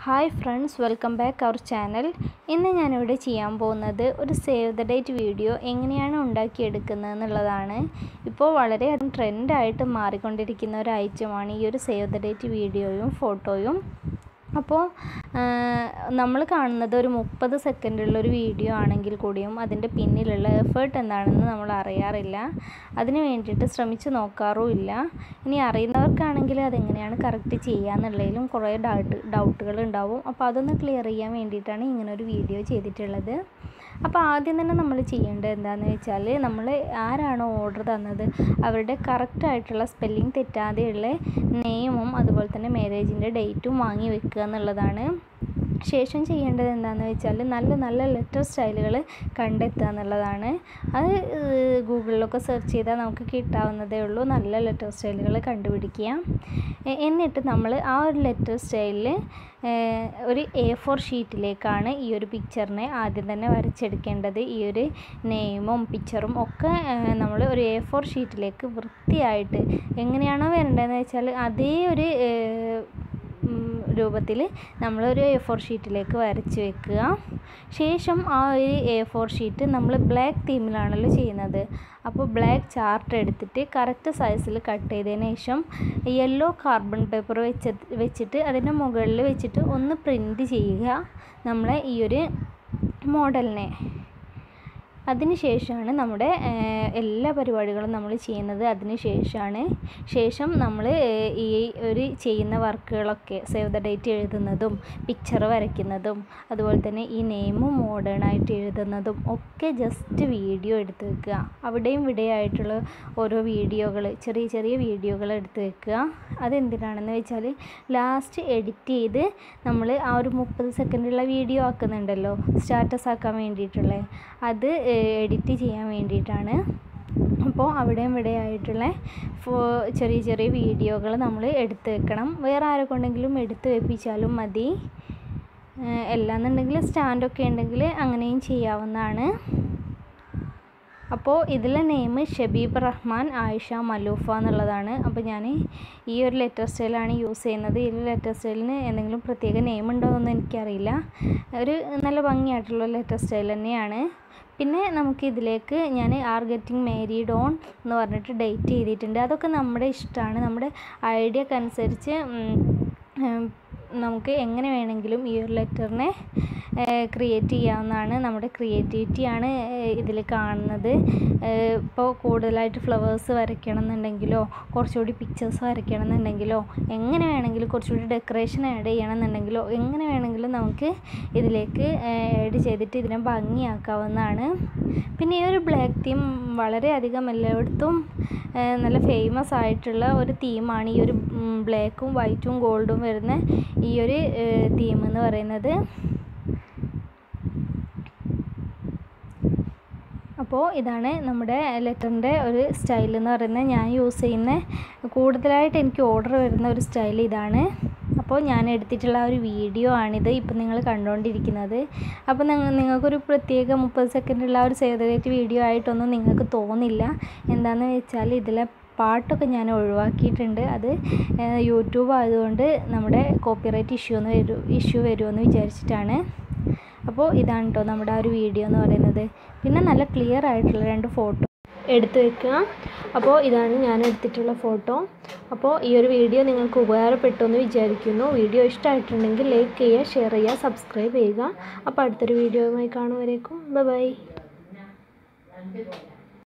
hi friends welcome back our channel ഇന്ന് ഞാനിവിടെ ചെയ്യാൻ പോകുന്നത് ഒരു സേവ് ദ ഡേറ്റ് വീഡിയോ എങ്ങനെയാണ് ഉണ്ടാക്കിയെടുക്കുന്നത് എന്നുള്ളതാണ് ഇപ്പോൾ വളരെയധികം ട്രെൻഡായിട്ട് മാറിക്കൊണ്ടിരിക്കുന്ന ഒരു ഐറ്റമാണ് ഈ ഒരു സേവ് ദ ഡേറ്റ് വീഡിയോയും ഫോട്ടോയും അപ്പോൾ നമ്മൾ കാണുന്നത് ഒരു മുപ്പത് സെക്കൻഡുള്ള ഒരു വീഡിയോ ആണെങ്കിൽ കൂടിയും അതിൻ്റെ പിന്നിലുള്ള എഫേർട്ട് എന്താണെന്ന് നമ്മൾ അറിയാറില്ല അതിന് വേണ്ടിയിട്ട് ശ്രമിച്ച് നോക്കാറുമില്ല ഇനി അറിയുന്നവർക്കാണെങ്കിൽ അതെങ്ങനെയാണ് കറക്റ്റ് ചെയ്യുക എന്നുള്ളതിലും കുറേ ഡൗട്ട് ഡൗട്ടുകൾ ഉണ്ടാവും അപ്പോൾ അതൊന്ന് ക്ലിയർ ചെയ്യാൻ വേണ്ടിയിട്ടാണ് ഇങ്ങനെ ഒരു വീഡിയോ ചെയ്തിട്ടുള്ളത് അപ്പോൾ ആദ്യം തന്നെ നമ്മൾ ചെയ്യേണ്ടത് എന്താണെന്ന് വെച്ചാൽ നമ്മൾ ആരാണോ ഓർഡർ തന്നത് അവരുടെ കറക്റ്റായിട്ടുള്ള സ്പെല്ലിംഗ് തെറ്റാതെയുള്ള നെയിമും അതുപോലെ തന്നെ മാരേജിൻ്റെ ഡേറ്റും വാങ്ങി വെക്കുക എന്നുള്ളതാണ് ശേഷം ചെയ്യേണ്ടത് എന്താണെന്ന് വെച്ചാൽ നല്ല നല്ല ലെറ്റർ സ്റ്റൈലുകൾ കണ്ടെത്തുക എന്നുള്ളതാണ് അത് ഗൂഗിളിലൊക്കെ സെർച്ച് ചെയ്താൽ നമുക്ക് കിട്ടാവുന്നതേ ഉള്ളൂ നല്ല ലെറ്റർ സ്റ്റൈലുകൾ കണ്ടുപിടിക്കുക എന്നിട്ട് നമ്മൾ ആ ഒരു ലെറ്റർ സ്റ്റൈലിൽ ഒരു എ ഫോർ ഷീറ്റിലേക്കാണ് ഈ ഒരു പിക്ചറിനെ ആദ്യം തന്നെ വരച്ചെടുക്കേണ്ടത് ഈ ഒരു നെയിമും പിക്ചറും ഒക്കെ നമ്മൾ ഒരു എ ഫോർ ഷീറ്റിലേക്ക് വൃത്തിയായിട്ട് എങ്ങനെയാണോ വരേണ്ടതെന്ന് വെച്ചാൽ അതേ ഒരു രൂപത്തിൽ നമ്മളൊരു എ ഫോർ ഷീറ്റിലേക്ക് വരച്ച് വെക്കുക ശേഷം ആ ഒരു എ ഫോർ ഷീറ്റ് നമ്മൾ ബ്ലാക്ക് തീമിലാണല്ലോ ചെയ്യുന്നത് അപ്പോൾ ബ്ലാക്ക് ചാർട്ട് എടുത്തിട്ട് കറക്റ്റ് സൈസിൽ കട്ട് ചെയ്തതിന് ശേഷം യെല്ലോ കാർബൺ പേപ്പർ വെച്ച് വെച്ചിട്ട് അതിൻ്റെ മുകളിൽ വെച്ചിട്ട് ഒന്ന് പ്രിൻറ്റ് ചെയ്യുക നമ്മളെ ഈ ഒരു മോഡലിനെ അതിന് ശേഷമാണ് നമ്മുടെ എല്ലാ പരിപാടികളും നമ്മൾ ചെയ്യുന്നത് അതിന് ശേഷമാണ് ശേഷം നമ്മൾ ഈ ഒരു ചെയ്യുന്ന വർക്കുകളൊക്കെ സേവ് ദ ഡേറ്റ് എഴുതുന്നതും പിക്ചർ വരയ്ക്കുന്നതും അതുപോലെ തന്നെ ഈ നെയിമും മോഡേൺ ആയിട്ട് എഴുതുന്നതും ഒക്കെ ജസ്റ്റ് വീഡിയോ എടുത്ത് വെക്കുക അവിടെയും ഇവിടെയായിട്ടുള്ള ഓരോ വീഡിയോകൾ ചെറിയ ചെറിയ വീഡിയോകൾ എടുത്ത് വെക്കുക അതെന്തിനാണെന്ന് വെച്ചാൽ ലാസ്റ്റ് എഡിറ്റ് ചെയ്ത് നമ്മൾ ആ ഒരു മുപ്പത് സെക്കൻഡുള്ള വീഡിയോ ആക്കുന്നുണ്ടല്ലോ സ്റ്റാറ്റസ് ആക്കാൻ വേണ്ടിയിട്ടുള്ള അത് എഡിറ്റ് ചെയ്യാൻ വേണ്ടിയിട്ടാണ് അപ്പോൾ അവിടെയും ഇവിടെ ആയിട്ടുള്ള ചെറിയ ചെറിയ വീഡിയോകൾ നമ്മൾ എടുത്ത് വെക്കണം വേറെ ആരെ കൊണ്ടെങ്കിലും എടുത്ത് വെപ്പിച്ചാലും മതി അല്ലാന്നുണ്ടെങ്കിൽ സ്റ്റാൻഡൊക്കെ ഉണ്ടെങ്കിൽ അങ്ങനെയും ചെയ്യാവുന്നതാണ് അപ്പോൾ ഇതിലെ നെയിം ഷബീബ് റഹ്മാൻ ആയിഷ മലൂഫ എന്നുള്ളതാണ് അപ്പോൾ ഞാൻ ഈ ഒരു ലെറ്റർ സ്റ്റൈലാണ് യൂസ് ചെയ്യുന്നത് ഈ ലെറ്റർ സ്റ്റൈലിന് എന്തെങ്കിലും പ്രത്യേക നെയിം ഉണ്ടോയെന്നൊന്നും എനിക്കറിയില്ല ഒരു നല്ല ഭംഗിയായിട്ടുള്ള ലെറ്റർ സ്റ്റൈൽ തന്നെയാണ് പിന്നെ നമുക്ക് ഇതിലേക്ക് ഞാൻ ആർ ഗെറ്റിംഗ് മാരീഡ് ഓൺ എന്ന് പറഞ്ഞിട്ട് ഡേറ്റ് ചെയ്തിട്ടുണ്ട് അതൊക്കെ നമ്മുടെ ഇഷ്ടമാണ് നമ്മുടെ ഐഡിയക്ക് അനുസരിച്ച് നമുക്ക് എങ്ങനെ വേണമെങ്കിലും ഈ ഒരു ലെറ്ററിനെ ക്രിയേറ്റ് ചെയ്യാവുന്നതാണ് നമ്മുടെ ക്രിയേറ്റിവിറ്റിയാണ് ഇതിൽ കാണുന്നത് ഇപ്പോൾ കൂടുതലായിട്ട് ഫ്ലവേഴ്സ് വരയ്ക്കണം എന്നുണ്ടെങ്കിലോ കുറച്ചുകൂടി പിക്ചേഴ്സ് വരയ്ക്കണം എന്നുണ്ടെങ്കിലോ എങ്ങനെ വേണമെങ്കിലും കുറച്ചുകൂടി ഡെക്കറേഷൻ ആഡ് ചെയ്യണം എന്നുണ്ടെങ്കിലോ എങ്ങനെ വേണമെങ്കിലും നമുക്ക് ഇതിലേക്ക് ആഡ് ചെയ്തിട്ട് ഇതിനെ ഭംഗിയാക്കാവുന്നതാണ് പിന്നെ ഈ ഒരു ബ്ലാക്ക് തീം വളരെയധികം എല്ലായിടത്തും നല്ല ഫേമസ് ആയിട്ടുള്ള ഒരു തീമാണ് ഈ ഒരു ബ്ലാക്കും വൈറ്റും ഗോൾഡും വരുന്ന ഈ ഒരു തീം എന്ന് പറയുന്നത് അപ്പോൾ ഇതാണ് നമ്മുടെ ലെറ്ററിൻ്റെ ഒരു സ്റ്റൈൽ എന്ന് പറയുന്നത് ഞാൻ യൂസ് ചെയ്യുന്ന കൂടുതലായിട്ട് എനിക്ക് ഓർഡർ വരുന്ന ഒരു സ്റ്റൈൽ ഇതാണ് അപ്പോൾ ഞാൻ എടുത്തിട്ടുള്ള ഒരു വീഡിയോ ആണിത് ഇപ്പം നിങ്ങൾ കണ്ടുകൊണ്ടിരിക്കുന്നത് അപ്പോൾ നിങ്ങൾ നിങ്ങൾക്കൊരു പ്രത്യേക മുപ്പത് സെക്കൻഡുള്ള ഒരു സേവ് ദ ഡേറ്റ് വീഡിയോ ആയിട്ടൊന്നും നിങ്ങൾക്ക് തോന്നില്ല എന്താണെന്ന് വെച്ചാൽ ഇതിലെ പാട്ടൊക്കെ ഞാൻ ഒഴിവാക്കിയിട്ടുണ്ട് അത് യൂട്യൂബ് ആയതുകൊണ്ട് നമ്മുടെ കോപ്പിറൈറ്റ് ഇഷ്യൂ എന്ന് വരും ഇഷ്യൂ വരുമെന്ന് വിചാരിച്ചിട്ടാണ് അപ്പോൾ ഇതാണ് കേട്ടോ നമ്മുടെ ആ ഒരു വീഡിയോ എന്ന് പറയുന്നത് പിന്നെ നല്ല ക്ലിയർ ആയിട്ടുള്ള രണ്ട് ഫോട്ടോ എടുത്തു വെക്കുക അപ്പോൾ ഇതാണ് ഞാൻ എടുത്തിട്ടുള്ള ഫോട്ടോ അപ്പോൾ ഈ ഒരു വീഡിയോ നിങ്ങൾക്ക് ഉപകാരപ്പെട്ടു എന്ന് വിചാരിക്കുന്നു വീഡിയോ ഇഷ്ടമായിട്ടുണ്ടെങ്കിൽ ലൈക്ക് ചെയ്യുക ഷെയർ ചെയ്യുക സബ്സ്ക്രൈബ് ചെയ്യുക അപ്പോൾ അടുത്തൊരു വീഡിയോയുമായി കാണുവരേക്കും ബൈ